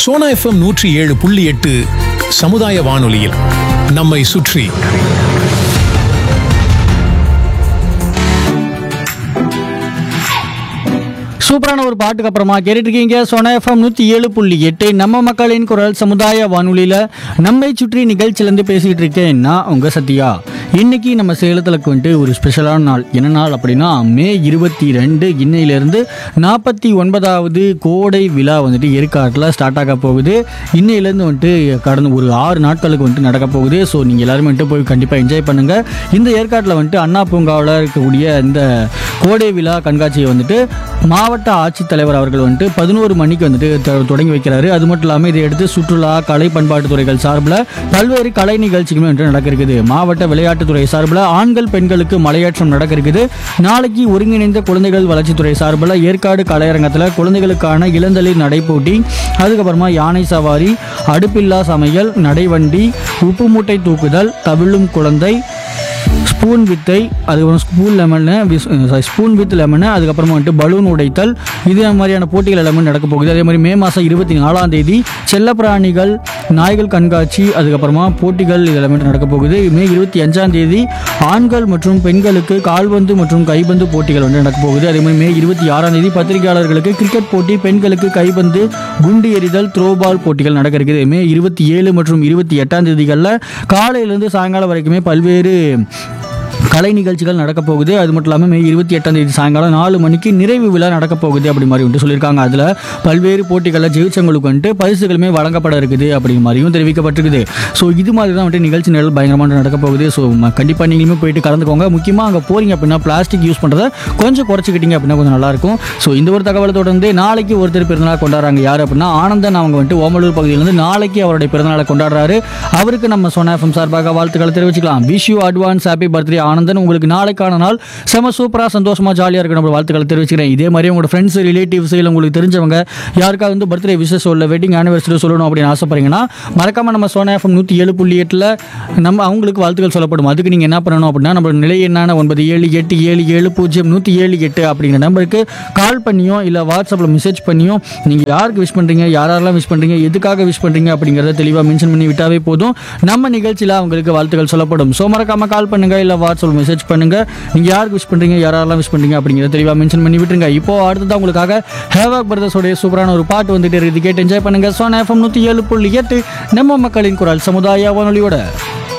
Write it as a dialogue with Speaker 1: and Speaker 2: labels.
Speaker 1: Sona FM நூற்றி ஏழு புள்ளி எட்டு சமுதாய வானொலியில் நம்மை சுற்றி
Speaker 2: சூப்பரான ஒரு பாட்டுக்கு அப்புறமா கேட்டுட்டு இருக்கீங்க சோனா எஃப்எம் நூற்றி ஏழு புள்ளி எட்டு நம்ம மக்களின் குரல் சமுதாய வானொலியில் நம்மை சுற்றி நிகழ்ச்சியிலேருந்து பேசிகிட்டு இருக்கேன் நான் உங்கள் சத்யா இன்னைக்கு நம்ம சேலத்துக்கு வந்துட்டு ஒரு ஸ்பெஷலான நாள் என்ன நாள் அப்படின்னா மே இருபத்தி ரெண்டு இன்னையிலேருந்து நாற்பத்தி ஒன்பதாவது கோடை விழா வந்துட்டு ஏற்காட்டில் ஸ்டார்ட் ஆக போகுது இன்னையிலேருந்து வந்துட்டு கடந்த ஒரு ஆறு நாட்களுக்கு வந்துட்டு நடக்க போகுது ஸோ நீங்கள் எல்லாருமே வந்துட்டு போய் கண்டிப்பாக என்ஜாய் பண்ணுங்கள் இந்த ஏற்காட்டில் வந்துட்டு அண்ணா பூங்காவில் இருக்கக்கூடிய இந்த கோடை விழா கண்காட்சியை வந்துட்டு மாவட்ட ஆட்சித்தலைவர் அவர்கள் வந்துட்டு பதினோரு மணிக்கு வந்துட்டு தொ- தொடங்கி வைக்கிறாரு அது மட்டும் இல்லாமல் இதை எடுத்து சுற்றுலா கலை பண்பாட்டுத் துறைகள் சார்பில் பல்வேறு கலை நிகழ்ச்சிகளும் வந்துட்டு நடக்க இருக்குது மாவட்ட விளையாட்டுத்துறை சார்பில் ஆண்கள் பெண்களுக்கு மலையேற்றம் நடக்க இருக்குது நாளைக்கு ஒருங்கிணைந்த குழந்தைகள் வளர்ச்சித்துறை சார்பில் ஏற்காடு கலையரங்கத்தில் குழந்தைகளுக்கான இளந்தளிர் நடைப்போட்டி அதுக்கப்புறமா யானை சவாரி அடுப்பில்லா சமையல் நடைவண்டி உப்பு மூட்டை தூக்குதல் தவிழும் குழந்தை ஸ்பூன் வித்தை அதுக்கப்புறம் spoon lemon spoon with lemon அதுக்கப்புறமா வந்துட்டு பலூன் உடைத்தல் இதே மாதிரியான போட்டிகள் எல்லாமே நடக்க போகுது அதே மாதிரி மே மாதம் இருபத்தி நாலாம் தேதி செல்லப்பிராணிகள் நாய்கள் கண்காட்சி அதுக்கப்புறமா போட்டிகள் இது எல்லாமே நடக்க போகுது மே இருபத்தி அஞ்சாம் தேதி ஆண்கள் மற்றும் பெண்களுக்கு கால்பந்து மற்றும் கைப்பந்து போட்டிகள் வந்து நடக்க போகுது அதே மாதிரி மே இருபத்தி ஆறாம் தேதி பத்திரிகையாளர்களுக்கு கிரிக்கெட் போட்டி பெண்களுக்கு கைப்பந்து குண்டு எறிதல் த்ரோபால் போட்டிகள் நடக்க இருக்குது மே இருபத்தி ஏழு மற்றும் இருபத்தி எட்டாம் தேதிகளில் காலையிலேருந்து சாயங்காலம் வரைக்குமே பல்வேறு கலை நிகழ்ச்சிகள் நடக்க போகுது அது மட்டும் இல்லாமல் மே இருபத்தி எட்டாம் தேதி சாயங்காலம் நாலு மணிக்கு நிறைவு விழா நடக்க போகுது அப்படி மாதிரி வந்துட்டு சொல்லியிருக்காங்க அதில் பல்வேறு போட்டிகளில் ஜெயிச்சவங்களுக்கு வந்துட்டு பரிசுகளுமே வழங்கப்பட இருக்குது அப்படிங்கிற மாதிரியும் தெரிவிக்கப்பட்டிருக்குது ஸோ இது மாதிரி தான் வந்துட்டு நிகழ்ச்சி நிரல் பயங்கரமாக நடக்க போகுது ஸோ கண்டிப்பாக நீங்களுமே போயிட்டு கலந்துக்கோங்க முக்கியமாக அங்கே போறீங்க அப்படின்னா பிளாஸ்டிக் யூஸ் பண்ணுறத கொஞ்சம் குறைச்சிக்கிட்டீங்க அப்படின்னா கொஞ்சம் நல்லாயிருக்கும் ஸோ இந்த ஒரு தகவலை தொடர்ந்து நாளைக்கு ஒருத்தர் பிறந்தநாள் கொண்டாடுறாங்க யார் அப்படின்னா ஆனந்தன் அவங்க வந்துட்டு ஓமலூர் பகுதியிலேருந்து நாளைக்கு அவருடைய பிறந்தநாளை கொண்டாடுறாரு அவருக்கு நம்ம சோனா எஃப்எம் சார்பாக வாழ்த்துக்களை தெரிவிச்சுக்கலாம் wish you advance happy birthday Anandan உங்களுக்கு நாளைக்கான நாள் செம சூப்பராக சந்தோஷமா ஜாலியாக இருக்கு நம்ம வாழ்த்துக்களை தெரிவிச்சுக்கிறேன் இதே மாதிரி உங்களோட ஃப்ரெண்ட்ஸ் ரிலேட்டிவ்ஸ் இல்லை உங்களுக்கு தெரிஞ்சவங்க யாருக்காவது வந்து பர்த்டே விஷஸ் இல்லை வெட்டிங் ஆனிவர்சரி சொல்லணும் அப்படின்னு ஆசைப்படுறீங்கன்னா மறக்காம நம்ம சோனா எஃப்எம் நூற்றி ஏழு புள்ளி எட்டில் நம்ம அவங்களுக்கு வாழ்த்துக்கள் சொல்லப்படும் அதுக்கு நீங்கள் என்ன பண்ணணும் அப்படின்னா நம்ம நிலை என்னான ஒன்பது ஏழு எட்டு ஏழு ஏழு பூஜ்ஜியம் நூற்றி ஏழு எட்டு அப்படிங்கிற நம்பருக்கு கால் பண்ணியோ இல்லை வாட்ஸ்அப்பில் மெசேஜ் பண்ணியோ நீங்கள் யாருக்கு விஷ் பண்ணுறீங்க யாரெல்லாம் விஷ் பண்ணுறீங்க எதுக்காக விஷ் பண்ணுறீங்க அப்படிங்கிறத தெளிவாக மென்ஷன் பண்ணி விட்டாவே போதும் நம்ம நிகழ்ச்சியில் அவங்களுக்கு வாழ்த்துக்கள் சொல்லப்படும் ஸோ மறக்காம கால் பண்ணுங்க இல்லை வாட்ஸ்அப் மெசேஜ் பண்ணுங்க நீங்கள் யாருக்கு விஷ் பண்ணுறீங்க யாரெல்லாம் விஷ் பண்ணுறீங்க அப்படிங்கிறத தெளிவாக மென்ஷன் பண்ணி விட்டுருங்க இப்போ அடுத்ததான் உங்களுக்காக ஹேவாக் பிரதர்ஸோடைய சூப்பரான ஒரு பாட்டு வந்துட்டு இருக்குது கேட்டு என்ஜாய் பண்ணுங்க சோனா எஃப்எம் நூற்றி ஏழு புள்ளி எட்டு நம்ம மக்களின் குரல் சமுதாய வானொலியோட